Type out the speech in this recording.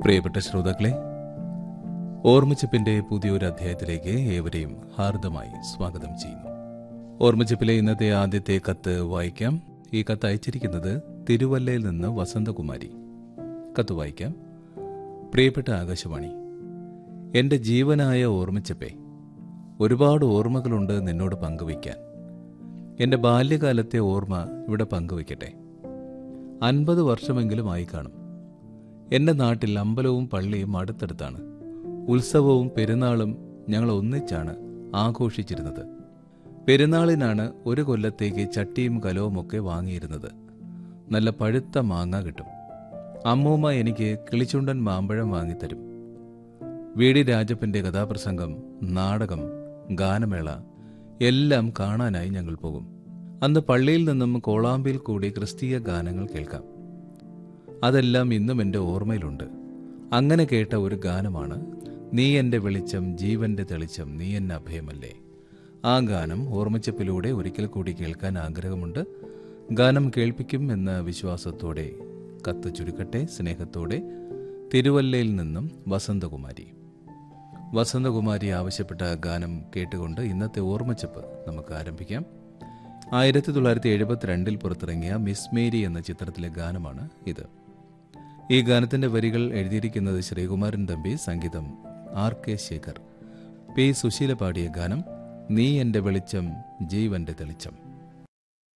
പ്രിയപ്പെട്ട ശ്രോതാക്കളെ ഓർമ്മച്ചപ്പിന്റെ പുതിയൊരു അധ്യായത്തിലേക്ക് ഏവരെയും ഹാർദമായി സ്വാഗതം ചെയ്യുന്നു ഓർമ്മച്ചപ്പിലെ ഇന്നത്തെ ആദ്യത്തെ കത്ത് വായിക്കാം ഈ കത്ത് അയച്ചിരിക്കുന്നത് തിരുവല്ലയിൽ നിന്ന് വസന്തകുമാരി കത്ത് വായിക്കാം പ്രിയപ്പെട്ട ആകാശവാണി എന്റെ ജീവനായ ഓർമ്മച്ചപ്പേ ഒരുപാട് ഓർമ്മകളുണ്ട് നിന്നോട് പങ്കുവയ്ക്കാൻ എന്റെ ബാല്യകാലത്തെ ഓർമ്മ ഇവിടെ പങ്കുവയ്ക്കട്ടെ അൻപത് വർഷമെങ്കിലും ആയി കാണും എന്റെ നാട്ടിൽ അമ്പലവും പള്ളിയും അടുത്തടുത്താണ് ഉത്സവവും പെരുന്നാളും ഞങ്ങൾ ഒന്നിച്ചാണ് ആഘോഷിച്ചിരുന്നത് പെരുന്നാളിനാണ് ഒരു കൊല്ലത്തേക്ക് ചട്ടിയും കലവും ഒക്കെ വാങ്ങിയിരുന്നത് നല്ല പഴുത്ത മാങ്ങ കിട്ടും അമ്മൂമ്മ എനിക്ക് കിളിച്ചുണ്ടൻ മാമ്പഴം വാങ്ങിത്തരും വി ഡി രാജപ്പന്റെ കഥാപ്രസംഗം നാടകം ഗാനമേള എല്ലാം കാണാനായി ഞങ്ങൾ പോകും അന്ന് പള്ളിയിൽ നിന്നും കോളാമ്പിയിൽ കൂടി ക്രിസ്തീയ ഗാനങ്ങൾ കേൾക്കാം അതെല്ലാം ഇന്നും എൻ്റെ ഓർമ്മയിലുണ്ട് അങ്ങനെ കേട്ട ഒരു ഗാനമാണ് നീ എൻ്റെ വെളിച്ചം ജീവന്റെ തെളിച്ചം നീ എന്നെ അഭയമല്ലേ ആ ഗാനം ഓർമ്മച്ചപ്പിലൂടെ ഒരിക്കൽ കൂടി കേൾക്കാൻ ആഗ്രഹമുണ്ട് ഗാനം കേൾപ്പിക്കും എന്ന വിശ്വാസത്തോടെ കത്ത് ചുരുക്കട്ടെ സ്നേഹത്തോടെ തിരുവല്ലയിൽ നിന്നും വസന്തകുമാരി വസന്തകുമാരി ആവശ്യപ്പെട്ട ഗാനം കേട്ടുകൊണ്ട് ഇന്നത്തെ ഓർമ്മച്ചപ്പ് നമുക്ക് ആരംഭിക്കാം ആയിരത്തി തൊള്ളായിരത്തി എഴുപത്തിരണ്ടിൽ പുറത്തിറങ്ങിയ മിസ് മേരി എന്ന ചിത്രത്തിലെ ഗാനമാണ് ഇത് ഈ ഗാനത്തിന്റെ വരികൾ എഴുതിയിരിക്കുന്നത് ശ്രീകുമാരൻ തമ്പി സംഗീതം R K Shekhar P Susheela പാടിയ ഗാനം നീ എന്റെ വെളിച്ചം ജീവന്റെ തെളിച്ചം